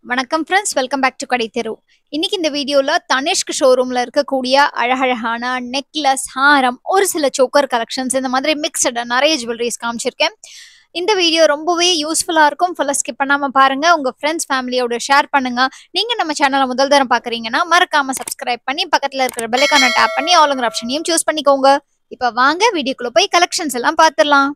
வணக்கம் friends welcome back to கடை தெரு இன்னைக்கு இந்த வீடியோல தனிஷ்க் ஷோரூம்ல இருக்கக்கூடிய அழகழகான நெக்லஸ் ஹாரம் ஒரு சில சோக்கர் கலெக்ஷன்ஸ் இந்த மாதிரி மிக்சடா நிறைய ஜுவல்லரிஸ் காமிச்சிருக்கேன் இந்த வீடியோ ரொம்பவே யூஸ்ஃபுல்லா இருக்கும் ஃபுல்லாக ஸ்கிப் பண்ணாம பாருங்க உங்க ஃப்ரெண்ட்ஸ் ஃபேமிலியோட ஷேர் பண்ணுங்க நீங்க நம்ம சேனலை முதல் தரம் பாக்குறீங்கன்னா மறக்காம சப்ஸ்கிரைப் பண்ணி பக்கத்துல இருக்கிற பெல்லைக்கான டேப் பண்ணி ஆளுங்கிற ஆப்ஷனையும் சூஸ் பண்ணிக்கோங்க இப்போ வாங்க வீடியோக்குள்ள போய் கலெக்ஷன்ஸ் எல்லாம் பார்த்துடலாம்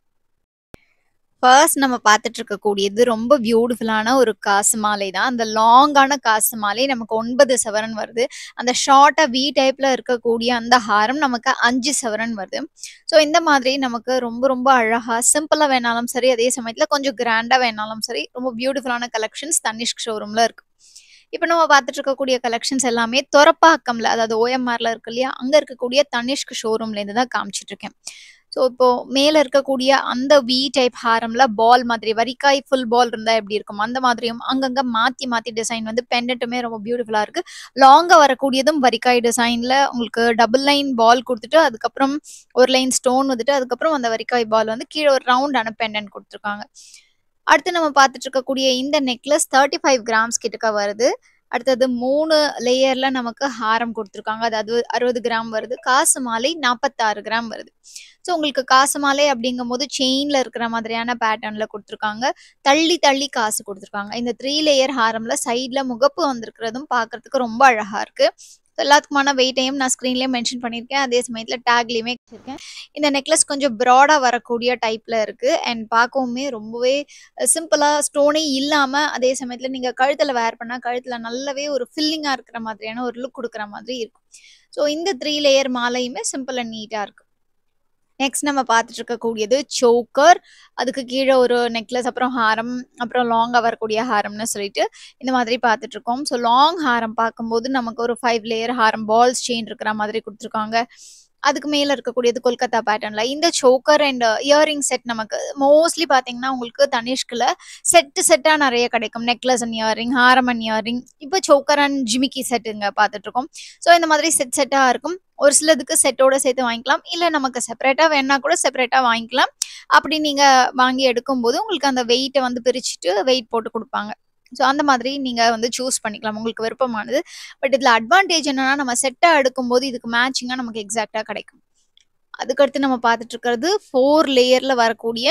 ஃபர்ஸ்ட் நம்ம பார்த்துட்டு இருக்கக்கூடியது ரொம்ப பியூட்டிஃபுல்லான ஒரு காசு மாலை தான் அந்த லாங்கான காசு மாலை நமக்கு ஒன்பது சவரன் வருது அந்த ஷார்ட்டா வி டைப்ல இருக்கக்கூடிய அந்த ஹாரம் நமக்கு அஞ்சு சவரன் வருது ஸோ இந்த மாதிரி நமக்கு ரொம்ப ரொம்ப அழகா சிம்பிளா வேணாலும் சரி அதே சமயத்துல கொஞ்சம் கிராண்டா வேணாலும் சரி ரொம்ப பியூட்டிஃபுல்லான கலெக்ஷன்ஸ் தனிஷ்க் ஷோரூம்ல இருக்கு இப்போ நம்ம பார்த்துட்டு இருக்கக்கூடிய கலெக்ஷன்ஸ் எல்லாமே தொரப்பாக்கம்ல அதாவது ஓஎம்ஆர்ல இருக்கு இல்லையா அங்க இருக்கக்கூடிய தனிஷ்க் ஷோரூம்ல இருந்து தான் காமிச்சிட்டு இருக்கேன் ஸோ இப்போ மேல இருக்கக்கூடிய அந்த வி டைப் ஹாரம்ல பால் மாதிரி வரிக்காய் ஃபுல் பால் இருந்தா எப்படி இருக்கும் அந்த மாதிரியும் அங்கங்க மாத்தி மாத்தி டிசைன் வந்து பெண்டட்டுமே ரொம்ப பியூட்டிஃபுல்லா இருக்கு லாங்கா வரக்கூடியதும் வரிக்காய் டிசைன்ல உங்களுக்கு டபுள் லைன் பால் கொடுத்துட்டு அதுக்கப்புறம் ஒரு லைன் ஸ்டோன் வந்துட்டு அதுக்கப்புறம் அந்த வரிக்காய் பால் வந்து கீழே ஒரு ரவுண்டான பெண்டன்ட் கொடுத்துருக்காங்க அடுத்து நம்ம பார்த்துட்டு இருக்கக்கூடிய இந்த நெக்லஸ் தேர்ட்டி ஃபைவ் கிராம்ஸ் கிட்டக்க வருது அடுத்தது மூணு லேயர்ல நமக்கு ஹாரம் கொடுத்துருக்காங்க அதாவது அறுபது கிராம் வருது காசு மாலை நாற்பத்தாறு கிராம் வருது ஸோ உங்களுக்கு காசு மாலை அப்படிங்கும் போது செயின்ல இருக்கிற மாதிரியான பேட்டர்ன்ல கொடுத்துருக்காங்க தள்ளி தள்ளி காசு கொடுத்துருக்காங்க இந்த த்ரீ லேயர் ஹாரம்ல சைட்ல முகப்பு வந்திருக்கிறதும் பார்க்கறதுக்கு ரொம்ப அழகா இருக்கு எல்லாத்துக்குமான வெயிட்டையும் நான் ஸ்க்ரீன்லேயே மென்ஷன் பண்ணியிருக்கேன் அதே சமயத்தில் டேக்லேயுமே வச்சிருக்கேன் இந்த நெக்லஸ் கொஞ்சம் ப்ராடாக வரக்கூடிய டைப்பில் இருக்குது அண்ட் பார்க்கவுமே ரொம்பவே சிம்பிளாக ஸ்டோனே இல்லாமல் அதே சமயத்தில் நீங்கள் கழுத்தில் வேர் பண்ணால் கழுத்தில் நல்லாவே ஒரு ஃபில்லிங்காக இருக்கிற மாதிரியான ஒரு லுக் கொடுக்குற மாதிரி இருக்கும் ஸோ இந்த த்ரீ லேயர் மாலையுமே சிம்பிள் அண்ட் நீட்டாக இருக்கும் நெக்ஸ்ட் நம்ம பார்த்துட்டு இருக்கக்கூடியது சோக்கர் அதுக்கு கீழே ஒரு நெக்லஸ் அப்புறம் ஹாரம் அப்புறம் லாங்காக வரக்கூடிய ஹாரம்னு சொல்லிட்டு இந்த மாதிரி பார்த்துட்டு இருக்கோம் ஸோ லாங் ஹாரம் பார்க்கும்போது நமக்கு ஒரு ஃபைவ் லேயர் ஹாரம் பால்ஸ் செயின் இருக்கிற மாதிரி கொடுத்துருக்காங்க அதுக்கு மேலே இருக்கக்கூடியது கொல்கத்தா பேட்டர்னில் இந்த சோக்கர் அண்ட் இயரிங் செட் நமக்கு மோஸ்ட்லி பார்த்தீங்கன்னா உங்களுக்கு தனிஷ்கில் செட்டு செட்டாக நிறைய கிடைக்கும் நெக்லஸ் அண்ட் இயரிங் ஹாரம் அண்ட் இயரிங் இப்போ சோக்கர் அண்ட் ஜிமிக்கி செட்டுங்க பார்த்துட்ருக்கோம் ஸோ இந்த மாதிரி செட் செட்டாக இருக்கும் ஒரு சிலதுக்கு செட்டோட சேர்த்து வாங்கிக்கலாம் இல்லை நமக்கு செப்பரேட்டாக வேணா கூட செப்பரேட்டாக வாங்கிக்கலாம் அப்படி நீங்கள் வாங்கி எடுக்கும்போது உங்களுக்கு அந்த வெயிட்டை வந்து பிரிச்சுட்டு வெயிட் போட்டு கொடுப்பாங்க ஸோ அந்த மாதிரி நீங்கள் வந்து சூஸ் பண்ணிக்கலாம் உங்களுக்கு விருப்பமானது பட் இதில் அட்வான்டேஜ் என்னன்னா நம்ம செட்டாக எடுக்கும்போது இதுக்கு மேட்சிங்காக நமக்கு எக்ஸாக்டாக கிடைக்கும் அதுக்கடுத்து நம்ம பார்த்துட்டு இருக்கிறது ஃபோர் லேயரில் வரக்கூடிய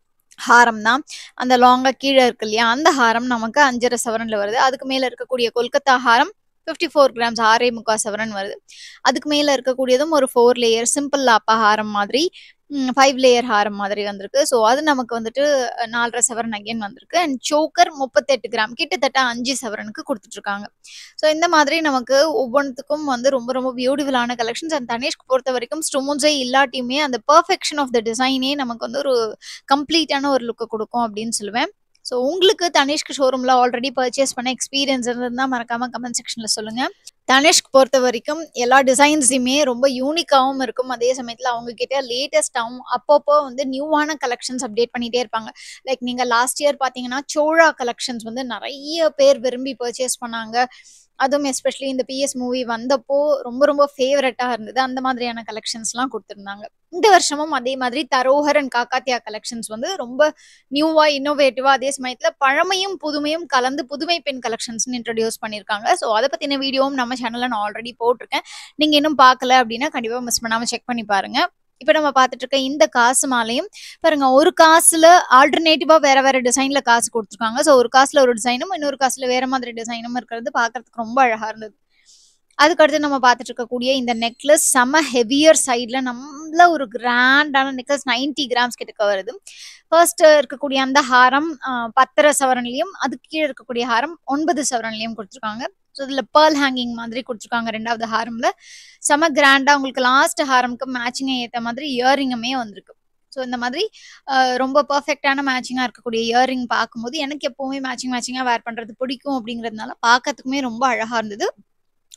ஹாரம் தான் அந்த லாங்காக கீழே இருக்கு இல்லையா அந்த ஹாரம் நமக்கு அஞ்சரை சவரனில் வருது அதுக்கு மேலே இருக்கக்கூடிய கொல்கத்தா ஹாரம் ஃபிஃப்டி ஃபோர் கிராம்ஸ் ஆறே முக்கால் சவரன் வருது அதுக்கு மேலே இருக்கக்கூடியதும் ஒரு ஃபோர் லேயர் சிம்பிள் லாப்பா ஹாரம் மாதிரி ஃபைவ் லேயர் ஹாரம் மாதிரி வந்திருக்கு ஸோ அது நமக்கு வந்துட்டு நாலரை சவரன் அகைன் வந்திருக்கு அண்ட் சோக்கர் முப்பத்தெட்டு கிராம் கிட்டத்தட்ட அஞ்சு சவரனுக்கு கொடுத்துட்ருக்காங்க ஸோ இந்த மாதிரி நமக்கு ஒவ்வொன்றுத்துக்கும் வந்து ரொம்ப ரொம்ப பியூட்டிஃபுல்லான கலெக்ஷன்ஸ் அண்ட் தனிஷ்க்கு பொறுத்த வரைக்கும் ஸ்டோன்ஸே இல்லாட்டியுமே அந்த பர்ஃபெக்ஷன் ஆஃப் த டிசைனே நமக்கு வந்து ஒரு கம்ப்ளீட்டான ஒரு லுக்கை கொடுக்கும் அப்படின்னு சொல்லுவேன் ஸோ உங்களுக்கு தனிஷ்க் ஷோரூமில் ஆல்ரெடி பர்ச்சேஸ் பண்ண எக்ஸ்பீரியன்ஸ் இருந்தால் மறக்காமல் கமெண்ட் செக்ஷனில் சொல்லுங்கள் தனிஷ்க் பொறுத்த வரைக்கும் எல்லா டிசைன்ஸுமே ரொம்ப யூனிக்காகவும் இருக்கும் அதே சமயத்தில் அவங்க கிட்ட லேட்டஸ்டாகவும் அப்பப்போ வந்து நியூவான கலெக்ஷன்ஸ் அப்டேட் பண்ணிகிட்டே இருப்பாங்க லைக் நீங்கள் லாஸ்ட் இயர் பார்த்தீங்கன்னா சோழா கலெக்ஷன்ஸ் வந்து நிறைய பேர் விரும்பி பர்ச்சேஸ் பண்ணாங்க அதுவும் எஸ்பெஷலி இந்த பிஎஸ் மூவி வந்தப்போ ரொம்ப ரொம்ப ஃபேவரட்டாக இருந்தது அந்த மாதிரியான கலெக்ஷன்ஸ்லாம் கொடுத்துருந்தாங்க இந்த வருஷமும் அதே மாதிரி தரோஹர் அண்ட் காக்காத்தியா கலெக்ஷன்ஸ் வந்து ரொம்ப நியூவாக இன்னோவேட்டிவாக அதே சமயத்தில் பழமையும் புதுமையும் கலந்து புதுமை பெண் கலெக்ஷன்ஸ்னு இன்ட்ரடியூஸ் பண்ணியிருக்காங்க ஸோ அதை பற்றின வீடியோவும் நம்ம சேனலில் நான் ஆல்ரெடி போட்டிருக்கேன் நீங்கள் இன்னும் பார்க்கல அப்படின்னா கண்டிப்பாக மிஸ் பண்ணாமல் செக் பண்ணி பாருங்கள் இப்போ நம்ம பார்த்துட்டு இருக்க இந்த காசு மாலையும் பாருங்க ஒரு காசுல ஆல்டர்னேட்டிவா வேற வேற டிசைன்ல காசு கொடுத்துருக்காங்க ஸோ ஒரு காசுல ஒரு டிசைனும் இன்னொரு காசுல வேற மாதிரி டிசைனும் இருக்கிறது பார்க்கறதுக்கு ரொம்ப அழகா இருந்தது அதுக்கடுத்து நம்ம பார்த்துட்டு இருக்கக்கூடிய இந்த நெக்லஸ் செம ஹெவியர் சைடில் நல்ல ஒரு கிராண்டான நெக்லஸ் நைன்டி கிராம்ஸ் கிட்ட வருது ஃபர்ஸ்ட் இருக்கக்கூடிய அந்த ஹாரம் பத்தரை சவரன்லையும் அதுக்கு கீழே இருக்கக்கூடிய ஹாரம் ஒன்பது சவரன்லையும் கொடுத்துருக்காங்க ஸோ இதில் பேர்ல் ஹேங்கிங் மாதிரி கொடுத்துருக்காங்க ரெண்டாவது ஹாரமில் செம கிராண்டாக உங்களுக்கு லாஸ்ட் ஹாரமுக்கு மேட்சிங்கை ஏற்ற மாதிரி இயரிங்குமே வந்திருக்கு ஸோ இந்த மாதிரி ரொம்ப பர்ஃபெக்டான மேட்சிங்காக இருக்கக்கூடிய இயரிங் பார்க்கும்போது எனக்கு எப்போவுமே மேட்சிங் மேட்சிங்காக வேர் பண்ணுறது பிடிக்கும் அப்படிங்கிறதுனால பார்க்கறதுக்குமே ரொம்ப அழகாக இருந்தது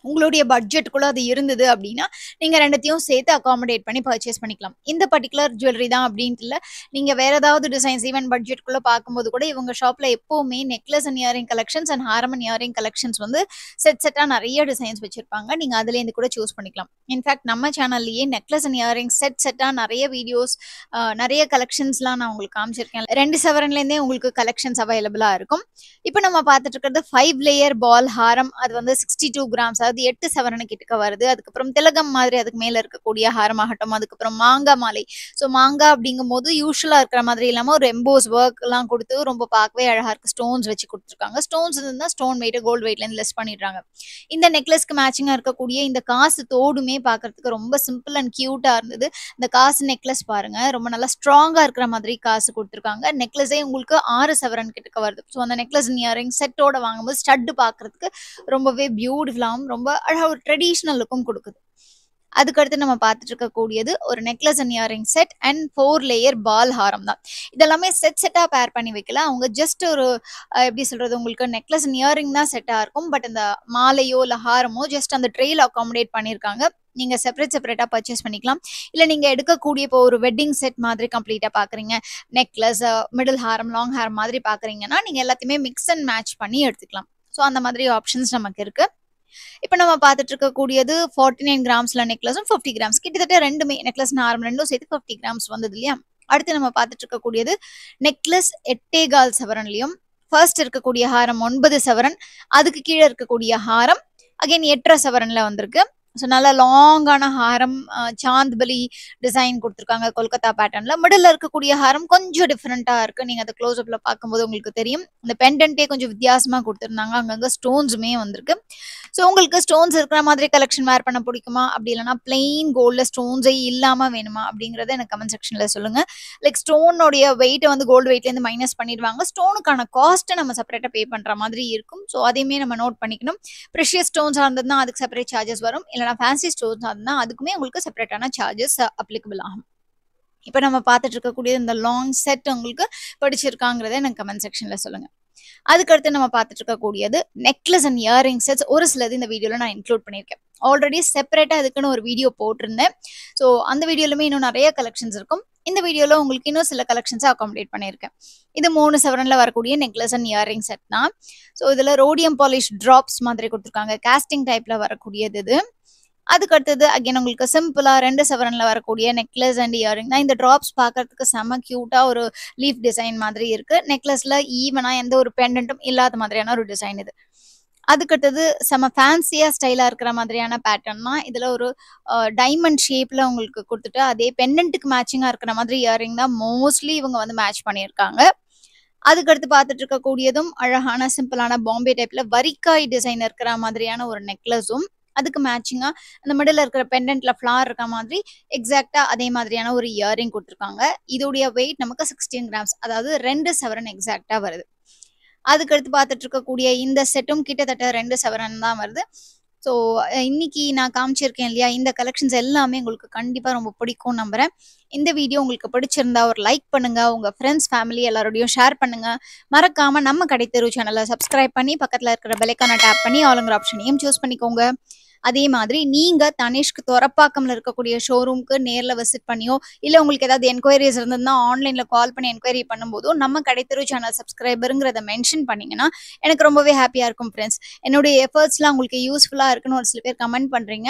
உங்களுடைய பட்ஜெட்டுக்குள்ள அது இருந்தது அப்படின்னா நீங்க ரெண்டுத்தையும் சேர்த்து அகாமடேட் பண்ணி பர்ச்சேஸ் பண்ணிக்கலாம் இந்த பர்டிகுலர் ஜுவல்லரி தான் அப்படின்ட்டு இல்லை நீங்க வேற ஏதாவது டிசைன்ஸ் ஈவன் பட்ஜெட்டுக்குள்ள பார்க்கும்போது கூட இவங்க ஷாப்ல எப்பவுமே necklace and earring collections and ஹாரம் அண்ட் இயரிங் கலெக்ஷன்ஸ் வந்து செட் செட்டா நிறைய டிசைன்ஸ் வச்சிருப்பாங்க நீங்க அதுல இருந்து கூட சூஸ் பண்ணிக்கலாம் இன்ஃபேக்ட் நம்ம சேனல்லயே நெக்லஸ் அண்ட் இயரிங் செட் செட்டா நிறைய வீடியோஸ் நிறைய கலெக்ஷன்ஸ்லாம் நான் உங்களுக்கு காமிச்சிருக்கேன் ரெண்டு செவரன்ல இருந்தே உங்களுக்கு கலெக்ஷன்ஸ் அவைலபிளா இருக்கும் இப்போ நம்ம பார்த்துட்டு இருக்கிறது ஃபைவ் லேயர் பால் ஹாரம் அது வந்து சிக்ஸ்டி டூ கிராம்ஸ் அதாவது எட்டு சவரனு கிட்டக்க வருது அதுக்கப்புறம் திலகம் மாதிரி அதுக்கு மேல இருக்கக்கூடிய ஹாரமாகட்டும் அதுக்கப்புறம் மாங்காய் மாலை ஸோ மாங்காய் அப்படிங்கும் போது யூஸ்வலா இருக்கிற மாதிரி இல்லாம ஒரு எம்போஸ் ஒர்க் எல்லாம் கொடுத்து ரொம்ப பார்க்கவே அழகா இருக்கு ஸ்டோன்ஸ் வச்சு கொடுத்துருக்காங்க ஸ்டோன்ஸ் இருந்தா ஸ்டோன் வெயிட் கோல்டு வெயிட்ல இருந்து லெஸ் பண்ணிடுறாங்க இந்த நெக்லஸ்க்கு மேட்சிங்கா இருக்கக்கூடிய இந்த காசு தோடுமே பார்க்கிறதுக்கு ரொம்ப சிம்பிள் அண்ட் கியூட்டா இருந்தது இந்த காசு நெக்லஸ் பாருங்க ரொம்ப நல்லா ஸ்ட்ராங்கா இருக்கிற மாதிரி காசு கொடுத்துருக்காங்க நெக்லஸே உங்களுக்கு ஆறு சவரன் கிட்டக்க வருது ஸோ அந்த நெக்லஸ் இயரிங் செட்டோட வாங்கும்போது ஸ்டட்டு பார்க்கறதுக்கு ரொம்பவே பியூட்டிஃபுல்லாகவும் ரொம்ப அழகா ஒரு ட்ரெடிஷ்னல் லுக்கும் கொடுக்குது அதுக்கடுத்து நம்ம பார்த்துட்டு இருக்கக்கூடியது ஒரு necklace and earring set and four layer ball ஹாரம் தான் இதெல்லாமே செட் செட்டாக பேர் பண்ணி வைக்கல அவங்க ஜஸ்ட் ஒரு அஹ், எப்படி சொல்றது உங்களுக்கு நெக்லஸ் அண்ட் இயரிங் தான் செட்டாக இருக்கும் பட் இந்த மாலையோ இல்லை ஹாரமோ ஜஸ்ட் அந்த ட்ரெயில் அகாமடேட் பண்ணியிருக்காங்க நீங்க செப்பரேட் செப்பரேட்டா பர்ச்சேஸ் பண்ணிக்கலாம் இல்ல நீங்க எடுக்கக்கூடிய இப்போ ஒரு வெட்டிங் செட் மாதிரி கம்ப்ளீட்டா பாக்குறீங்க நெக்லஸ் மிடில் ஹாரம் லாங் ஹாரம் மாதிரி பாக்குறீங்கன்னா நீங்க எல்லாத்தையுமே மிக்ஸ் அண்ட் மேட்ச் பண்ணி எடுத்துக்கலாம் ஸோ அந்த மாதிரி ஆப்ஷன்ஸ் நமக்கு இருக்கு இப்போ நம்ம பார்த்துட்டு இருக்கக்கூடியது ஃபார்ட்டி நைன் கிராம்ஸ்ல நெக்லஸும் ஃபிஃப்டி கிராம்ஸ் கிட்டத்தட்ட ரெண்டுமே நெக்லஸ் ஹாரம் ரெண்டும் சேர்த்து ஃபிஃப்டி கிராம்ஸ் வந்தது இல்லையா அடுத்து நம்ம பார்த்துட்டு இருக்கக்கூடியது நெக்லஸ் எட்டேகால் சவரன்லயும் ஃபர்ஸ்ட் இருக்கக்கூடிய ஹாரம் ஒன்பது சவரன் அதுக்கு கீழே இருக்கக்கூடிய ஹாரம் அகைன் எட்டரை சவரன்ல வந்திருக்கு ஸோ நல்ல லாங்கான ஹாரம் அஹ், சாந்த்பலி டிசைன் கொடுத்துருக்காங்க கொல்கத்தா பேட்டர்ன்ல மிடில் இருக்கக்கூடிய ஹாரம் கொஞ்சம் டிஃப்ரெண்டா இருக்கு நீங்க அதை க்ளோஸ் அப்ல பார்க்கும்போது உங்களுக்கு தெரியும் இந்த பெண்டன்ட்டே கொஞ்சம் வித்தியாசமா கொடுத்துருந்தாங்க அங்கங்க ஸ்டோன்ஸுமே வந்திருக்கு ஸோ உங்களுக்கு ஸ்டோன்ஸ் இருக்கிற மாதிரி கலெக்ஷன் வேர் பண்ண பிடிக்குமா அப்படி இல்லைன்னா பிளெயின் கோல்டில் ஸ்டோன்ஸே இல்லாம வேணுமா அப்படிங்கறத எனக்கு கமெண்ட் செக்ஷன்ல சொல்லுங்க லைக் ஸ்டோனுடைய வெயிட்டை வந்து கோல்டு வெயிட்லேருந்து மைனஸ் பண்ணிடுவாங்க ஸ்டோனுக்கான காஸ்ட்டை நம்ம செப்பரேட்டாக பே பண்ணுற மாதிரி இருக்கும் ஸோ அதையுமே நம்ம நோட் பண்ணிக்கணும் ப்ரெஷியஸ் ஸ்டோன்ஸாக இருந்ததுன்னா அதுக்கு செப்பரேட் சார்ஜஸ் வரும் இல்லைனா ஃபேன்சி ஸ்டோன்ஸாக இருந்தால் அதுக்குமே உங்களுக்கு செப்பரேட்டான சார்ஜஸ் அப்ளிகபிள் ஆகும் இப்போ நம்ம பார்த்துட்டு இருக்கக்கூடிய இந்த லாங் செட் உங்களுக்கு பிடிச்சிருக்காங்கிறத எனக்கு கமெண்ட் செக்ஷனில் சொல்லுங்க அதுக்கடுத்து நம்ம பார்த்துட்டு இருக்கக்கூடியது நெக்லஸ் அண்ட் இயரிங் செட்ஸ் ஒரு சிலது இந்த வீடியோவில் நான் இன்க்ளூட் பண்ணியிருக்கேன் ஆல்ரெடி செப்பரேட்டாக அதுக்குன்னு ஒரு வீடியோ போட்டிருந்தேன் ஸோ அந்த வீடியோலுமே இன்னும் நிறைய கலெக்ஷன்ஸ் இருக்கும் இந்த வீடியோவில் உங்களுக்கு இன்னும் சில கலெக்ஷன்ஸை அகாமடேட் பண்ணியிருக்கேன் இது மூணு செவரனில் வரக்கூடிய நெக்லஸ் அண்ட் இயரிங் செட் தான் ஸோ இதில் ரோடியம் பாலிஷ் ட்ராப்ஸ் மாதிரி கொடுத்துருக்காங்க காஸ்டிங் டைப்பில் வரக்கூடியது இது அதுக்கு அடுத்தது அகைன் உங்களுக்கு சிம்பிளா ரெண்டு செவரன்ல வரக்கூடிய நெக்லஸ் அண்ட் இயரிங் தான் இந்த ட்ராப்ஸ் பார்க்கறதுக்கு செம கியூட்டா ஒரு லீஃப் டிசைன் மாதிரி இருக்கு நெக்லஸ்ல ஈவனா எந்த ஒரு பெண்டன்ட்டும் இல்லாத மாதிரியான ஒரு டிசைன் இது அதுக்கடுத்தது செம ஃபேன்சியா ஸ்டைலா இருக்கிற மாதிரியான பேட்டர்ன் தான் இதுல ஒரு டைமண்ட் ஷேப்ல உங்களுக்கு கொடுத்துட்டு அதே பெண்டன்ட்டுக்கு மேட்சிங்கா இருக்கிற மாதிரி இயரிங் தான் மோஸ்ட்லி இவங்க வந்து மேட்ச் பண்ணியிருக்காங்க அதுக்கடுத்து பார்த்துட்டு இருக்கக்கூடியதும் அழகான சிம்பிளான பாம்பே டைப்ல வரிக்காய் டிசைன் இருக்கிற மாதிரியான ஒரு நெக்லஸும் அதுக்கு மேட்சிங்கா அந்த மிடில் இருக்கிற பெண்டன்ட்ல ஃப்ளார் இருக்க மாதிரி எக்ஸாக்டா அதே மாதிரியான ஒரு இயரிங் கொடுத்துருக்காங்க இதோடைய வெயிட் நமக்கு சிக்ஸ்டீன் கிராம்ஸ் அதாவது ரெண்டு செவரன் எக்ஸாக்டா வருது அதுக்கடுத்து பார்த்துட்டு இருக்கக்கூடிய இந்த செட்டும் கிட்டத்தட்ட ரெண்டு செவரன் தான் வருது ஸோ இன்னைக்கு நான் காமிச்சிருக்கேன் இல்லையா இந்த கலெக்ஷன்ஸ் எல்லாமே உங்களுக்கு கண்டிப்பாக ரொம்ப பிடிக்கும் நம்புறேன் இந்த வீடியோ உங்களுக்கு பிடிச்சிருந்தா ஒரு லைக் பண்ணுங்க உங்க ஃப்ரெண்ட்ஸ் ஃபேமிலி எல்லாரோடையும் ஷேர் பண்ணுங்க மறக்காம நம்ம கடை தெரு சேனலை சப்ஸ்கிரைப் பண்ணி பக்கத்தில் இருக்கிற பெலைக்கான டேப் பண்ணி ஆளுங்கிற ஆப்ஷனையும் சூஸ் பண்ணிக்கோங்க அதே மாதிரி நீங்க தனிஷ்க்கு துறப்பாக்கம்ல இருக்கக்கூடிய ஷோரூம்க்கு நேர்ல விசிட் பண்ணியோ இல்ல உங்களுக்கு ஏதாவது என்கொயரிஸ் இருந்ததுன்னா ஆன்லைன்ல கால் பண்ணி என்கொயரி பண்ணும்போதோ நம்ம கடைத்தெரு சேனல் சப்ஸ்கிரைபருங்கிறத மென்ஷன் பண்ணீங்கன்னா எனக்கு ரொம்பவே ஹாப்பியா இருக்கும் ஃப்ரெண்ட்ஸ் என்னுடைய எஃபர்ட்ஸ்லாம் உங்களுக்கு யூஸ்ஃபுல்லா இருக்குன்னு ஒரு சில பேர் கமெண்ட் பண்றீங்க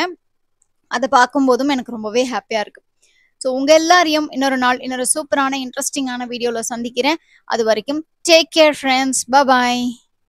அதை பார்க்கும்போதும் எனக்கு ரொம்பவே ஹாப்பியா இருக்கு ஸோ உங்க எல்லாரையும் இன்னொரு நாள் இன்னொரு சூப்பரான இன்ட்ரெஸ்டிங்கான வீடியோல சந்திக்கிறேன் அது வரைக்கும் டேக் கேர் ஃப்ரெண்ட்ஸ் பாய்